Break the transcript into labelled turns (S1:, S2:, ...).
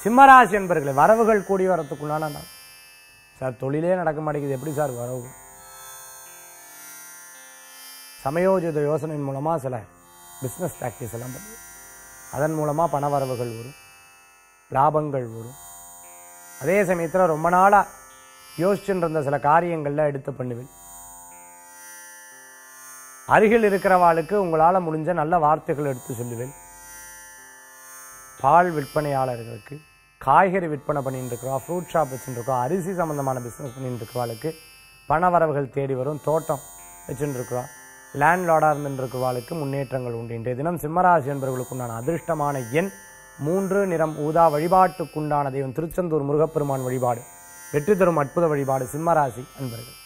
S1: சிம்மராசி என்பர்களே வரவுகள் கூடி வரத்துக்குண்டான நாள் சார் தொழிலே நடக்க மாட்டேங்குது எப்படி சார் வரவு சமயோஜித யோசனையின் மூலமாக சில பிஸ்னஸ் ப்ராக்டிஸ் எல்லாம் பண்ணுவோம் அதன் மூலமாக பண வரவுகள் வரும் லாபங்கள் வரும் அதே சமயத்தில் ரொம்ப நாளாக யோசிச்சுட்டு இருந்த சில காரியங்களில் எடுத்து பண்ணுவேன் அருகில் இருக்கிறவாளுக்கு உங்களால் முடிஞ்ச நல்ல வார்த்தைகள் எடுத்து சொல்லுவேன் பால் விற்பனையாளர்களுக்கு காய்கறி விற்பனை பண்ணிட்டு இருக்கிறோம் ஃப்ரூட் ஷாப் வச்சுட்டு இருக்கோம் அரிசி சம்மந்தமான பிஸ்னஸ் பண்ணிட்டு இருக்கிறவாளுக்கு பண வரவுகள் தேடி வரும் தோட்டம் வச்சுட்டு இருக்கிறோம் லேண்ட்லார்டாக இருந்துட்டு இருக்கிறவாளுக்கு முன்னேற்றங்கள் உண்டு இன்றைய தினம் சிம்மராசி என்பவர்களுக்கு உண்டான அதிர்ஷ்டமான எண் மூன்று நிறம் ஊதா வழிபாட்டுக்குண்டான தெய்வம் திருச்செந்தூர் முருகப்பெருமான் வழிபாடு வெற்றி தரும் அற்புத வழிபாடு சிம்மராசி அன்பர்கள்